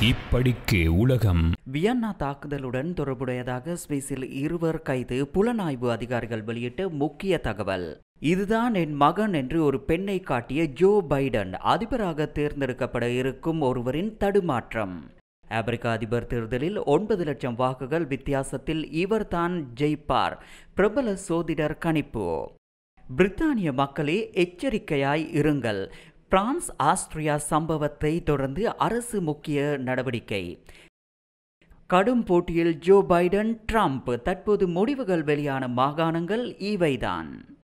இப்படிக்கு உலகம் வியன்னா தாக்குதலுடன் தொடர்புடையதாக சுவிஸில் இருவர் கைது புலனாய்வு அதிகாரிகள் வெளியிட்ட முக்கிய தகவல் இதுதான் என் மகன் என்று ஒரு பெண்ணை காட்டிய ஜோ பைடன் அதிபராக தேர்ந்தெடுக்கப்பட இருக்கும் ஒருவரின் தடுமாற்றம் அமெரிக்க அதிபர் தேர்தலில் ஒன்பது லட்சம் வாக்குகள் வித்தியாசத்தில் இவர்தான் ஜெயிப்பார் பிரபல சோதிடர் கணிப்பு பிரித்தானிய மக்களே எச்சரிக்கையாய் இருங்கள் பிரான்ஸ் ஆஸ்திரியா சம்பவத்தை தொடர்ந்து அரசு முக்கிய நடவடிக்கை கடும் போட்டியில் ஜோ பைடன் ட்ரம்ப் தற்போது முடிவுகள் வெளியான மாகாணங்கள் இவைதான்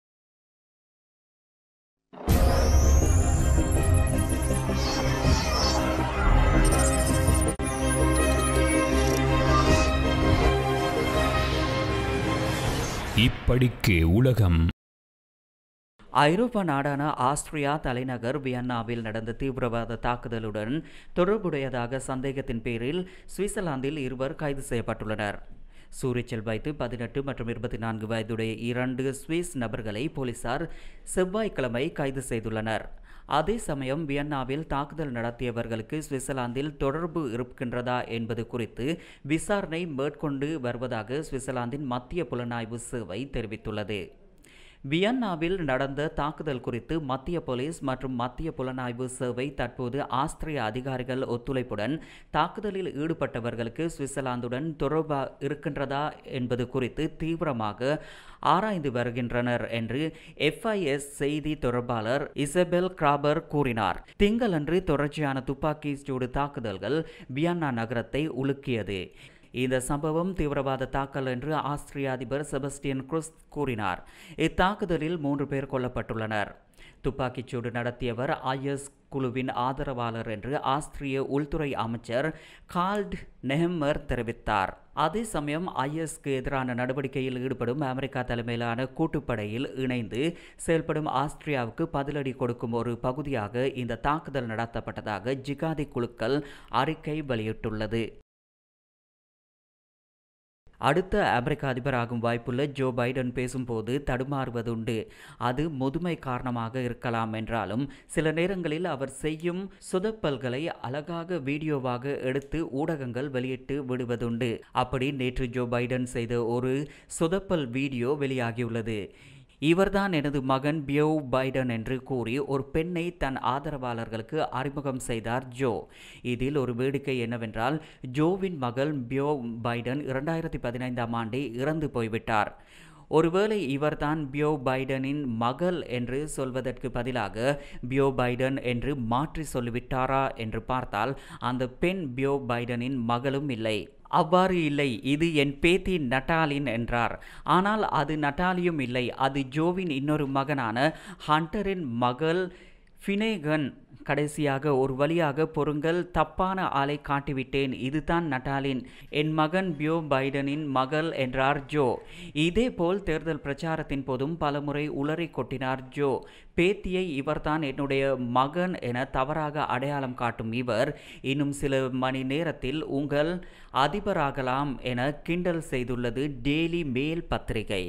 இப்படிக்கு உலகம் ஐரோப்பா நாடான ஆஸ்திரியா தலைநகர் வியன்னாவில் நடந்த தீவிரவாத தாக்குதலுடன் தொடர்புடையதாக சந்தேகத்தின் பேரில் சுவிட்சர்லாந்தில் இருவர் கைது செய்யப்பட்டுள்ளனர் சூரிச்சல் வைத்து பதினெட்டு மற்றும் இருபத்தி நான்கு வயதுடைய இரண்டு சுவிஸ் நபர்களை போலீசார் செவ்வாய்க்கிழமை கைது செய்துள்ளனர் அதே சமயம் வியன்னாவில் தாக்குதல் நடத்தியவர்களுக்கு சுவிட்சர்லாந்தில் தொடர்பு இருக்கின்றதா என்பது குறித்து விசாரணை மேற்கொண்டு வருவதாக சுவிட்சர்லாந்தின் மத்திய புலனாய்வு சேவை தெரிவித்துள்ளது வியன்னாவில் நடந்த தாக்குதல் குறித்து மத்திய போலீஸ் மற்றும் மத்திய புலனாய்வு சேவை தற்போது ஆஸ்திரிய அதிகாரிகள் ஒத்துழைப்புடன் தாக்குதலில் ஈடுபட்டவர்களுக்கு சுவிட்சர்லாந்துடன் தொடர்பா இருக்கின்றதா என்பது குறித்து தீவிரமாக ஆராய்ந்து வருகின்றனர் என்று எஃப்ஐஎஸ் செய்தி தொடர்பாளர் இசபெல் கிராபர் கூறினார் திங்களன்று தொடர்ச்சியான துப்பாக்கி சூடு தாக்குதல்கள் வியன்னா நகரத்தை உலுக்கியது இந்த சம்பவம் தீவிரவாத தாக்கல் என்று ஆஸ்திரிய அதிபர் செபஸ்டியன் குருஸ் கூறினார் இத்தாக்குதலில் மூன்று பேர் கொல்லப்பட்டுள்ளனர் துப்பாக்கிச்சூடு நடத்தியவர் ஐஎஸ் குழுவின் ஆதரவாளர் என்று ஆஸ்திரிய உள்துறை அமைச்சர் கால்ட் நெஹம்மர் தெரிவித்தார் அதே சமயம் ஐஎஸ்க்கு எதிரான நடவடிக்கையில் ஈடுபடும் அமெரிக்கா தலைமையிலான கூட்டுப்படையில் இணைந்து செயல்படும் ஆஸ்திரியாவுக்கு பதிலடி கொடுக்கும் ஒரு பகுதியாக இந்த தாக்குதல் நடத்தப்பட்டதாக ஜிகாதி குழுக்கள் அறிக்கை வெளியிட்டுள்ளது அடுத்த அமெரிக்க அதிபராகும் வாய்ப்புள்ள ஜோ பைடன் பேசும்போது தடுமாறுவதுண்டு அது முதுமை காரணமாக இருக்கலாம் என்றாலும் சில நேரங்களில் அவர் செய்யும் சுதப்பல்களை அழகாக வீடியோவாக எடுத்து ஊடகங்கள் வெளியிட்டு விடுவதுண்டு அப்படி நேற்று ஜோ பைடன் செய்த ஒரு சுதப்பல் வீடியோ வெளியாகியுள்ளது இவர்தான் எனது மகன் பியோ பைடன் என்று கூறி ஒரு பெண்ணை தன் ஆதரவாளர்களுக்கு அறிமுகம் செய்தார் ஜோ இதில் ஒரு வேடிக்கை என்னவென்றால் ஜோவின் மகள் பியோ பைடன் இரண்டாயிரத்தி பதினைந்தாம் ஆண்டே இறந்து போய்விட்டார் ஒருவேளை இவர்தான் பியோ பைடனின் மகள் என்று சொல்வதற்கு பதிலாக பியோ பைடன் என்று மாற்றி சொல்லிவிட்டாரா என்று பார்த்தால் அந்த பெண் பியோ பைடனின் மகளும் இல்லை அவ்வாறு இல்லை இது என் பேத்தி நட்டாலின் என்றார் ஆனால் அது நட்டாலியும் இல்லை அது ஜோவின் இன்னொரு மகனான ஹண்டரின் மகள் ஃபினேகன் கடைசியாக ஒரு வழியாக பொருங்கள் தப்பான ஆளை காட்டிவிட்டேன் இதுதான் நட்டாலின் என் மகன் பியோ பைடனின் மகள் என்றார் ஜோ இதேபோல் தேர்தல் பிரச்சாரத்தின் போதும் பலமுறை உளறி கொட்டினார் ஜோ பேத்தியை இவர்தான் என்னுடைய மகன் என தவறாக அடையாளம் காட்டும் இவர் இன்னும் சில மணி நேரத்தில் உங்கள் அதிபராகலாம் என கிண்டல் செய்துள்ளது டெய்லி மேல் பத்திரிகை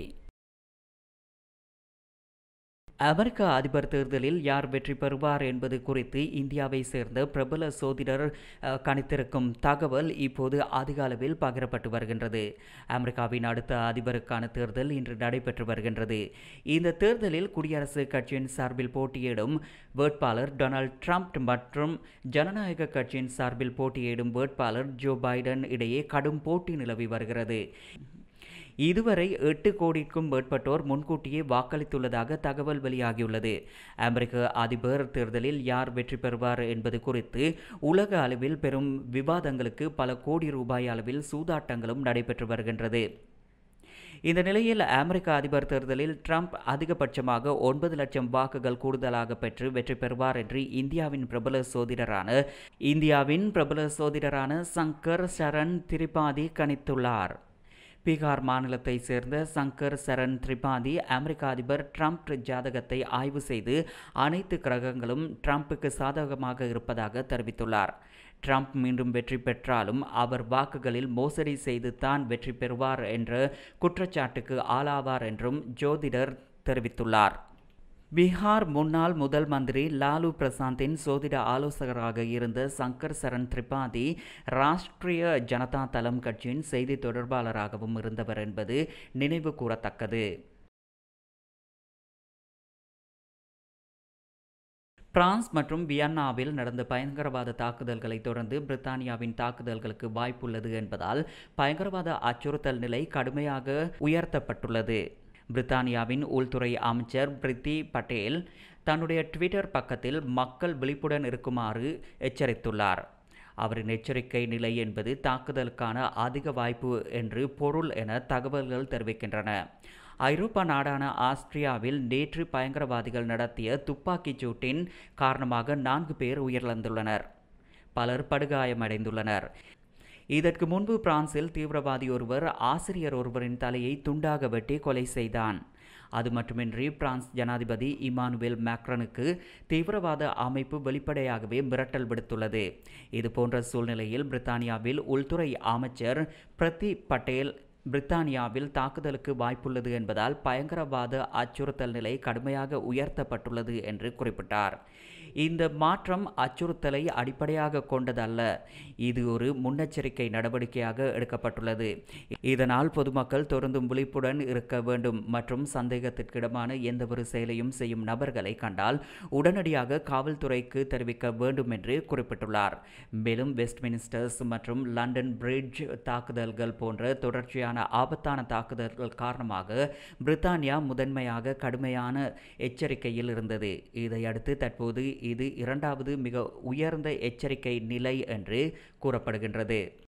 அமெரிக்க அதிபர் தேர்தலில் யார் வெற்றி பெறுவார் என்பது குறித்து இந்தியாவை சேர்ந்த பிரபல சோதிடர் கணித்திருக்கும் தகவல் இப்போது அதிக அளவில் பகிரப்பட்டு வருகின்றது அமெரிக்காவின் அடுத்த அதிபருக்கான தேர்தல் இன்று நடைபெற்று வருகின்றது இந்த தேர்தலில் குடியரசுக் கட்சியின் சார்பில் போட்டியிடும் வேட்பாளர் டொனால்ட் ட்ரம்ப் மற்றும் ஜனநாயக கட்சியின் சார்பில் போட்டியிடும் வேட்பாளர் ஜோ பைடன் இடையே கடும் போட்டி நிலவி வருகிறது இதுவரை எட்டு கோடிக்கும் மேற்பட்டோர் முன்கூட்டியே வாக்களித்துள்ளதாக தகவல் வெளியாகியுள்ளது அமெரிக்க அதிபர் தேர்தலில் யார் வெற்றி பெறுவார் என்பது குறித்து உலக அளவில் பெரும் விவாதங்களுக்கு பல கோடி ரூபாய் அளவில் சூதாட்டங்களும் நடைபெற்று வருகின்றது இந்த நிலையில் அமெரிக்க அதிபர் தேர்தலில் ட்ரம்ப் அதிகபட்சமாக ஒன்பது லட்சம் வாக்குகள் கூடுதலாக பெற்று வெற்றி பெறுவார் என்று இந்தியாவின் பிரபல சோதிடரான இந்தியாவின் பிரபல சோதிடரான சங்கர் சரண் திரிபாதி கணித்துள்ளார் பீகார் மாநிலத்தை சேர்ந்த சங்கர் சரண் திரிபாதி அமெரிக்க அதிபர் ட்ரம்ப் ஜாதகத்தை ஆய்வு செய்து அனைத்து கிரகங்களும் ட்ரம்ப்புக்கு சாதகமாக இருப்பதாக தெரிவித்துள்ளார் ட்ரம்ப் மீண்டும் வெற்றி பெற்றாலும் அவர் வாக்குகளில் மோசடி செய்து தான் வெற்றி பெறுவார் என்ற குற்றச்சாட்டுக்கு ஆளாவார் என்றும் ஜோதிடர் தெரிவித்துள்ளார் பீகார் முன்னாள் முதல் மந்திரி லாலு பிரசாந்தின் சோதிட ஆலோசகராக இருந்த சங்கர் சரண் திரிபாதி ராஷ்டிரிய ஜனதா தளம் கட்சியின் செய்தி தொடர்பாளராகவும் இருந்தவர் என்பது நினைவு கூறத்தக்கது பிரான்ஸ் மற்றும் வியன்னாவில் நடந்த பயங்கரவாத தாக்குதல்களை தொடர்ந்து பிரித்தானியாவின் தாக்குதல்களுக்கு வாய்ப்புள்ளது என்பதால் பயங்கரவாத அச்சுறுத்தல் நிலை கடுமையாக உயர்த்தப்பட்டுள்ளது பிரித்தானியாவின் உள்துறை அமைச்சர் பிரித்தி பட்டேல் தன்னுடைய ட்விட்டர் பக்கத்தில் மக்கள் விழிப்புடன் இருக்குமாறு எச்சரித்துள்ளார் அவரின் எச்சரிக்கை நிலை என்பது தாக்குதலுக்கான அதிக வாய்ப்பு என்று பொருள் என தகவல்கள் தெரிவிக்கின்றன ஐரோப்பா நாடான ஆஸ்திரியாவில் நேற்று பயங்கரவாதிகள் நடத்திய துப்பாக்கிச் சூட்டின் காரணமாக நான்கு பேர் உயிரிழந்துள்ளனர் பலர் படுகாயமடைந்துள்ளனர் இதற்கு முன்பு பிரான்சில் தீவிரவாதி ஒருவர் ஆசிரியர் ஒருவரின் தலையை துண்டாக வெட்டி கொலை செய்தான் அது மட்டுமின்றி பிரான்ஸ் ஜனாதிபதி இமானுவேல் மேக்ரனுக்கு தீவிரவாத அமைப்பு வெளிப்படையாகவே மிரட்டல் விடுத்துள்ளது இது போன்ற சூழ்நிலையில் பிரித்தானியாவில் உள்துறை அமைச்சர் பிரதி பட்டேல் பிரித்தானியாவில் தாக்குதலுக்கு வாய்ப்புள்ளது என்பதால் பயங்கரவாத அச்சுறுத்தல் நிலை கடுமையாக உயர்த்தப்பட்டுள்ளது என்று குறிப்பிட்டார் இந்த மாற்றம் அச்சுறுத்தலை அடிப்படையாக கொண்டதல்ல இது ஒரு முன்னெச்சரிக்கை நடவடிக்கையாக எடுக்கப்பட்டுள்ளது இதனால் பொதுமக்கள் தொடர்ந்தும் விழிப்புடன் இருக்க வேண்டும் மற்றும் சந்தேகத்திற்கிடமான எந்தவொரு செயலையும் செய்யும் நபர்களை கண்டால் உடனடியாக காவல்துறைக்கு தெரிவிக்க வேண்டும் என்று குறிப்பிட்டுள்ளார் மேலும் வெஸ்ட்மினிஸ்டர்ஸ் மற்றும் லண்டன் பிரிட்ஜ் தாக்குதல்கள் போன்ற தொடர்ச்சியான ஆபத்தான தாக்குதல்கள் காரணமாக பிரித்தானியா முதன்மையாக கடுமையான எச்சரிக்கையில் இருந்தது இதையடுத்து தற்போது இது இரண்டாவது மிக உயர்ந்த எச்சரிக்கை நிலை என்று கூறப்படுகின்றது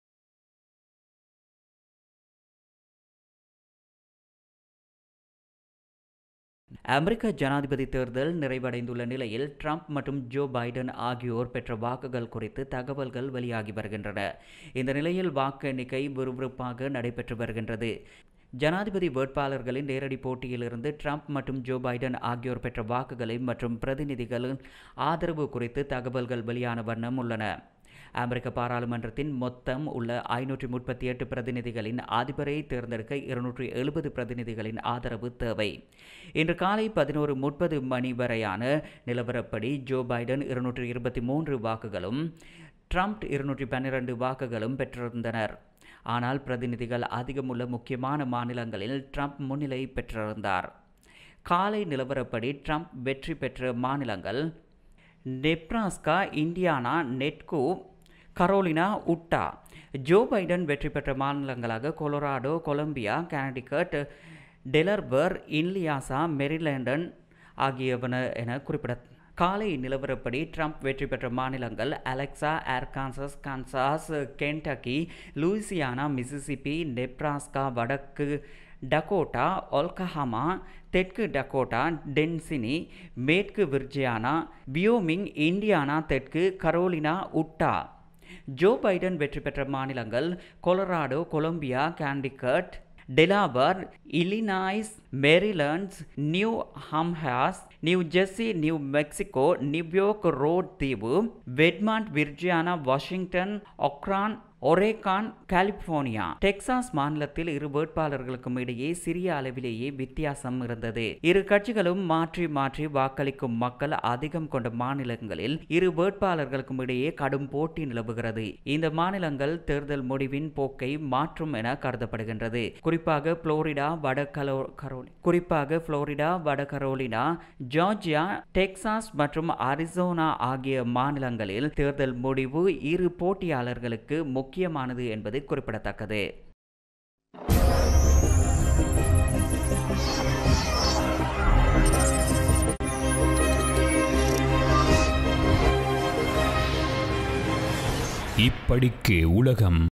அமெரிக்க ஜனாதிபதி தேர்தல் நிறைவடைந்துள்ள நிலையில் ட்ரம்ப் மற்றும் ஜோ பைடன் ஆகியோர் பெற்ற வாக்குகள் குறித்து தகவல்கள் வெளியாகி வருகின்றன இந்த நிலையில் வாக்கு எண்ணிக்கை விறுவிறுப்பாக நடைபெற்று வருகின்றது ஜனாதிபதி வேட்பாளர்களின் நேரடி போட்டியிலிருந்து ட்ரம்ப் மற்றும் ஜோ பைடன் ஆகியோர் பெற்ற வாக்குகளை மற்றும் பிரதிநிதிகளின் ஆதரவு குறித்து தகவல்கள் வெளியான வண்ணம் உள்ளன அமெரிக்க பாராளுமன்றத்தின் மொத்தம் உள்ள ஐநூற்றி முப்பத்தி எட்டு பிரதிநிதிகளின் அதிபரை தேர்ந்தெடுக்க இருநூற்றி எழுபது பிரதிநிதிகளின் ஆதரவு தேவை இன்று காலை பதினோரு முப்பது மணி வரையான நிலவரப்படி ஜோ பைடன் இருநூற்றி இருபத்தி மூன்று வாக்குகளும் ட்ரம்ப் இருநூற்றி பன்னிரண்டு வாக்குகளும் பெற்றிருந்தனர் ஆனால் பிரதிநிதிகள் அதிகமுள்ள முக்கியமான மாநிலங்களில் ட்ரம்ப் முன்னிலை பெற்றிருந்தார் காலை நிலவரப்படி ட்ரம்ப் வெற்றி பெற்ற மாநிலங்கள் நெப்ராஸ்கா இந்தியானா நெட்கோ கரோலினா உட்டா ஜோ பைடன் வெற்றி பெற்ற மாநிலங்களாக கொலராடோ கொலம்பியா கனடிகட் டெலர்பர் இன்லியாசா மெரிலேண்டன் ஆகியவன என குறிப்பிட காலை நிலவரப்படி ட்ரம்ப் வெற்றி பெற்ற மாநிலங்கள் அலெக்சா Arkansas Kansas Kentucky Louisiana Mississippi Nebraska வடக்கு டகோட்டா ஒல்கஹாமா தெற்கு டகோட்டா டென்சினி மேற்கு விர்ஜியானா வியோமிங் இண்டியானா தெற்கு கரோலினா உட்டா ஜோ பைடன் வெற்றி பெற்ற மாநிலங்கள் Colorado Columbia Connecticut Delaware Illinois Maryland New Hampshire New Jersey New Mexico New York Rhode தீவு வெட்மாண்ட் விர்ஜியானா வாஷிங்டன் ஒக்ரான் ஒரேகான் கலிபோர்னியா டெக்சாஸ் மாநிலத்தில் இரு வேட்பாளர்களுக்கும் இடையே சிறிய அளவிலேயே வித்தியாசம் இருந்தது இரு கட்சிகளும் மாற்றி மாற்றி வாக்களிக்கும் மக்கள் அதிகம் கொண்ட மாநிலங்களில் இரு வேட்பாளர்களுக்கும் இடையே கடும் போட்டி நிலவுகிறது இந்த மாநிலங்கள் தேர்தல் முடிவின் போக்கை மாற்றும் என கருதப்படுகின்றது குறிப்பாக புளோரிடா வட கலோ கரோலி குறிப்பாக புளோரிடா வட கரோலினா ஜார்ஜியா டெக்சாஸ் மற்றும் அரிசோனா ஆகிய மாநிலங்களில் தேர்தல் முடிவு இரு போட்டியாளர்களுக்கு முக்கியமானது என்பது குறிப்பிடத்தக்கது இப்படிக்கு உலகம்